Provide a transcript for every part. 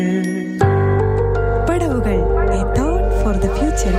പടവുകൾ a thought for the future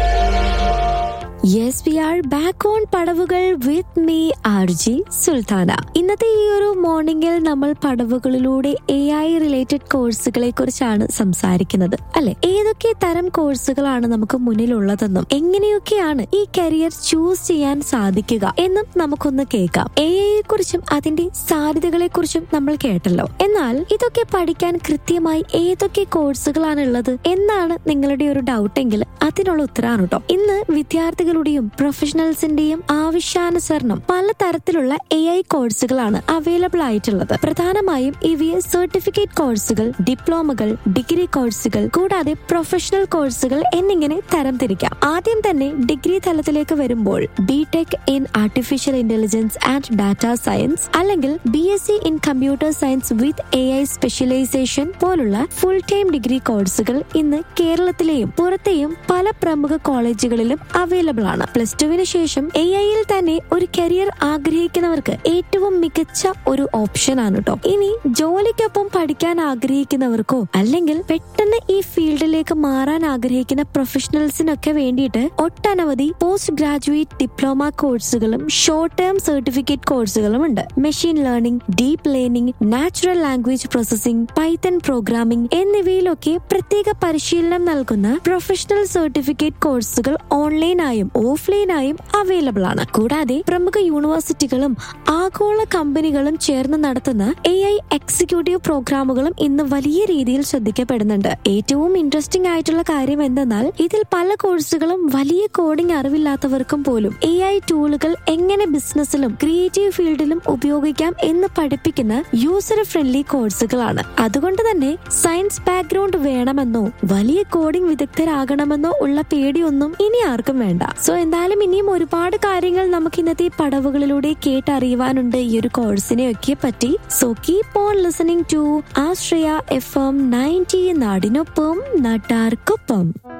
yes we are back on പടവുകൾ with me R J Sultana ഇന്നത്തെ ഈ ഒരു മോർണിംഗിൽ നമ്മൾ പടവുകളിലൂടെ എ ഐ റിലേറ്റഡ് കോഴ്സുകളെ കുറിച്ചാണ് സംസാരിക്കുന്നത് അല്ലെ ഏതൊക്കെ തരം കോഴ്സുകളാണ് നമുക്ക് മുന്നിലുള്ളതെന്നും എങ്ങനെയൊക്കെയാണ് ഈ കരിയർ ചൂസ് ചെയ്യാൻ സാധിക്കുക എന്നും നമുക്കൊന്ന് കേൾക്കാം എ ഐയെ കുറിച്ചും അതിന്റെ സാധ്യതകളെ കുറിച്ചും നമ്മൾ കേട്ടല്ലോ എന്നാൽ ഇതൊക്കെ പഠിക്കാൻ കൃത്യമായി ഏതൊക്കെ കോഴ്സുകളാണ് ഉള്ളത് എന്നാണ് നിങ്ങളുടെ ഒരു ഡൗട്ട് എങ്കിൽ അതിനുള്ള ഉത്തരമാണ് കേട്ടോ ഇന്ന് വിദ്യാർത്ഥികളുടെയും പ്രൊഫഷണൽസിന്റെയും ആവശ്യാനുസരണം പലതരത്തിലുള്ള എ ഐ കോഴ്സുകളാണ് അവൈലബിൾ ആയിട്ടുള്ളത് പ്രധാനമായും ഇവയെ സർട്ടിഫിക്കറ്റ് കോഴ്സുകൾ ഡിപ്ലോമകൾ ഡിഗ്രി കോഴ്സുകൾ കൂടാതെ പ്രൊഫഷണൽ കോഴ്സുകൾ എന്നിങ്ങനെ തരംതിരിക്കാം ആദ്യം തന്നെ ഡിഗ്രി തലത്തിലേക്ക് വരുമ്പോൾ B tech in artificial intelligence and data science അല്ലെങ്കിൽ B S C in computer science with A I specialisation പോലുള്ള ഫുൾ ടൈം ഡിഗ്രി കോഴ്സുകൾ ഇന്ന് കേരളത്തിലെയും പുറത്തെയും പല പ്രമുഖ കോളേജുകളിലും അവൈലബിൾ ആണ് പ്ലസ് ടുവിന് ശേഷം എ ഐയിൽ തന്നെ ഒരു കരിയർ ആഗ്രഹിക്കുന്നവർക്ക് ഏറ്റവും മികച്ച ഒരു ഓപ്ഷൻ ആണ് കേട്ടോ ഇനി ജോലിക്കൊപ്പം പഠിക്കാൻ ആഗ്രഹിക്കുന്നവർക്കോ അല്ലെങ്കിൽ പെട്ടെന്ന് ഈ ഫീൽഡിലേക്ക് മാറാൻ ആഗ്രഹിക്കുന്ന പ്രൊഫഷണൽസിനൊക്കെ വേണ്ടിയിട്ട് ഒട്ടനവധി പോസ്റ്റ് ഗ്രാജുവേറ്റ് ഡിപ്ലോമ കോഴ്സുകളും ഷോർട്ട് ടേം സർട്ടിഫിക്കറ്റ് കോഴ്സുകളും ഉണ്ട് machine learning deep learning natural language processing Python programming എന്നിവയിലൊക്കെ പ്രത്യേക പരിശീലനം നൽകുന്ന പ്രൊഫഷണൽ സർട്ടിഫിക്കറ്റ് കോഴ്സുകൾ ഓൺലൈനായും ഓഫ്ലൈനായും അവൈലബിൾ ആണ് കൂടാതെ പ്രമുഖ യൂണിവേഴ്സിറ്റികളും ആഗോള കമ്പനികളും ചേർന്ന് നടത്തുന്ന എ ഐ എക്സിക്യൂട്ടീവ് പ്രോഗ്രാമുകളും ഇന്ന് വലിയ രീതിയിൽ ശ്രദ്ധിക്കപ്പെടുന്നുണ്ട് ഏറ്റവും ഇൻട്രസ്റ്റിംഗ് ആയിട്ടുള്ള കാര്യം എന്തെന്നാൽ ഇതിൽ പല കോഴ്സുകളും വലിയ കോഡിംഗ് അറിവില്ലാത്തവർക്കും പോലും എ ഐ ടൂളുകൾ എങ്ങനെ ബിസിനസ്സിലും ക്രിയേറ്റീവ് ഫീൽഡിലും ഉപയോഗിക്കാം എന്ന് പഠിപ്പിക്കുന്ന യൂസർ ഫ്രണ്ട്ലി കോഴ്സുകളാണ് അതുകൊണ്ട് തന്നെ സയൻസ് ബാക്ക്ഗ്രൗണ്ട് വേണമെന്നോ വലിയ കോഡിംഗ് വിദഗ്ധരാകണമെന്നോ ഉള്ള പേടിയൊന്നും ഇനി ആർക്കും വേണ്ട സോ എന്തായാലും ഇനിയും ഒരുപാട് കാര്യങ്ങൾ നമുക്ക് ഇന്നത്തെ പടവുകളിലൂടെ കേട്ടറിയുവാനുണ്ട് ഈ ഒരു കോഴ്സിനെ ഒക്കെ പറ്റി so keep on listening to Ashraya F M ninety നാടിനൊപ്പം നാട്ടാർക്കൊപ്പം